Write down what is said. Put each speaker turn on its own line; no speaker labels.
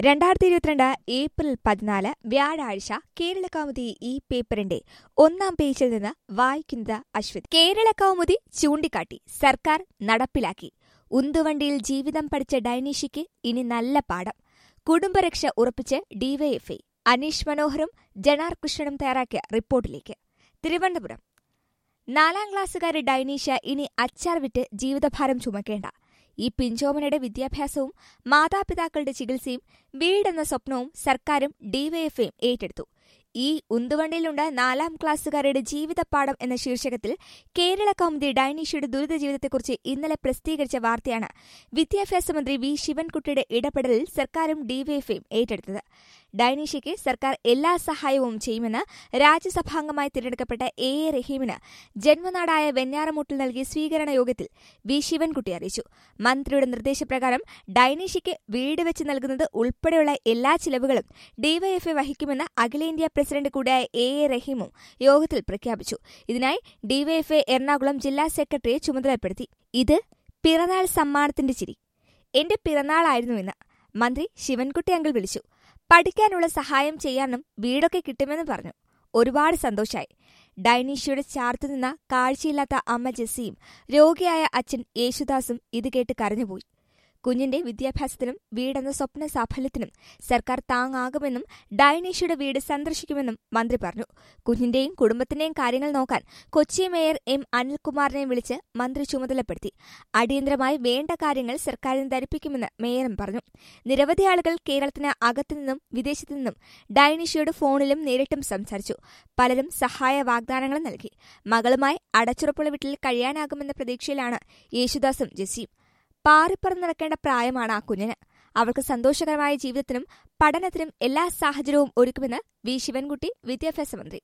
രണ്ടായിരത്തി ഇരുപത്തിരണ്ട് ഏപ്രിൽ പതിനാല് വ്യാഴാഴ്ച കേരള കൗമുദി ഈ പേപ്പറിന്റെ ഒന്നാം പേജിൽ നിന്ന് വായിക്കുന്നത് അശ്വതി കേരള കൗമുദി ചൂണ്ടിക്കാട്ടി സർക്കാർ നടപ്പിലാക്കി ഉന്തുവണ്ടിയിൽ ജീവിതം പഠിച്ച ഡൈനീഷിക്ക് ഇനി നല്ല പാഠം കുടുംബരക്ഷ ഉറപ്പിച്ച് ഡിവൈഎഫ്ഐ അനീഷ് മനോഹറും ജനാർ കൃഷ്ണനും തയ്യാറാക്കിയ റിപ്പോർട്ടിലേക്ക് തിരുവനന്തപുരം നാലാം ക്ലാസ്സുകാരി ഡൈനീഷ ഇനി അച്ചാർ വിറ്റ് ജീവിതഭാരം ചുമക്കേണ്ട ഈ പിഞ്ചോമനയുടെ വിദ്യാഭ്യാസവും മാതാപിതാക്കളുടെ ചികിത്സയും വീടെന്ന സ്വപ്നവും സർക്കാരും ഡിവൈഎഫ്ഐയും ഏറ്റെടുത്തു ഈ ഉന്തുവണ്ടിയിലുണ്ട് നാലാം ക്ലാസ്സുകാരുടെ ജീവിതപ്പാഠം എന്ന ശീർഷകത്തിൽ കേരള കൗമുദി ഡൈനീഷയുടെ ദുരിത ജീവിതത്തെക്കുറിച്ച് ഇന്നലെ പ്രസിദ്ധീകരിച്ച വാർത്തയാണ് വിദ്യാഭ്യാസ മന്ത്രി വി ശിവൻകുട്ടിയുടെ ഇടപെടലിൽ സർക്കാരും ഡിവൈഎഫ്ഐയും ഏറ്റെടുത്തത് ഡൈനീഷയ്ക്ക് സർക്കാർ എല്ലാ സഹായവും ചെയ്യുമെന്ന് രാജ്യസഭാംഗമായി തിരഞ്ഞെടുക്കപ്പെട്ട എ എ റഹീമിന് ജന്മനാടായ വെഞ്ഞാറമൂട്ടിൽ നൽകിയ സ്വീകരണ യോഗത്തിൽ വി ശിവൻകുട്ടി അറിയിച്ചു മന്ത്രിയുടെ നിർദ്ദേശപ്രകാരം ഡൈനീഷയ്ക്ക് വീട് വെച്ച് നൽകുന്നത് ഉൾപ്പെടെയുള്ള എല്ലാ ചിലവുകളും ഡിവൈഎഫ്ഐ വഹിക്കുമെന്ന് അഖിലേന്ത്യാ പ്രസിഡന്റ് കൂടിയായ എ എ റഹീമും യോഗത്തിൽ പ്രഖ്യാപിച്ചു ഇതിനായി ഡിവൈഎഫ്ഐ എറണാകുളം ജില്ലാ സെക്രട്ടറിയെ ചുമതലപ്പെടുത്തി ഇത് പിറന്നാൾ സമ്മാനത്തിന്റെ ചിരി എന്റെ പിറന്നാളായിരുന്നു ഇന്ന് മന്ത്രി ശിവൻകുട്ടി അങ്കിൾ വിളിച്ചു പഠിക്കാനുള്ള സഹായം ചെയ്യാനും വീടൊക്കെ കിട്ടുമെന്ന് പറഞ്ഞു ഒരുപാട് സന്തോഷായി ഡൈനീഷ്യയുടെ ചാർത്തുനിന്ന കാഴ്ചയില്ലാത്ത അമ്മ ജെസ്സിയും രോഗിയായ അച്ഛൻ യേശുദാസും ഇത് കേട്ട് കരഞ്ഞുപോയി കുഞ്ഞിന്റെ വിദ്യാഭ്യാസത്തിനും വീടെന്ന സ്വപ്ന സാഫല്യത്തിനും സർക്കാർ താങ്ങാകുമെന്നും ഡൈനീഷയുടെ വീട് സന്ദർശിക്കുമെന്നും മന്ത്രി പറഞ്ഞു കുഞ്ഞിന്റെയും കുടുംബത്തിന്റെയും കാര്യങ്ങൾ നോക്കാൻ കൊച്ചി മേയർ എം അനിൽകുമാറിനെയും വിളിച്ച് മന്ത്രി ചുമതലപ്പെടുത്തി അടിയന്തരമായി വേണ്ട കാര്യങ്ങൾ സർക്കാരിനെ ധരിപ്പിക്കുമെന്ന് മേയറും പറഞ്ഞു നിരവധി ആളുകൾ കേരളത്തിന് അകത്തുനിന്നും വിദേശത്തു നിന്നും ഡൈനീഷയുടെ ഫോണിലും നേരിട്ടും സംസാരിച്ചു പലരും സഹായ വാഗ്ദാനങ്ങൾ നൽകി മകളുമായി അടച്ചുറപ്പുള്ള വീട്ടിൽ കഴിയാനാകുമെന്ന പ്രതീക്ഷയിലാണ് യേശുദാസും ജെസ്സിയും പാറിപ്പറന്ന് നടക്കേണ്ട പ്രായമാണ് ആ കുഞ്ഞിന് അവൾക്ക് സന്തോഷകരമായ ജീവിതത്തിനും പഠനത്തിനും എല്ലാ സാഹചര്യവും ഒരുക്കുമെന്ന് വി ശിവൻകുട്ടി വിദ്യാഭ്യാസ മന്ത്രി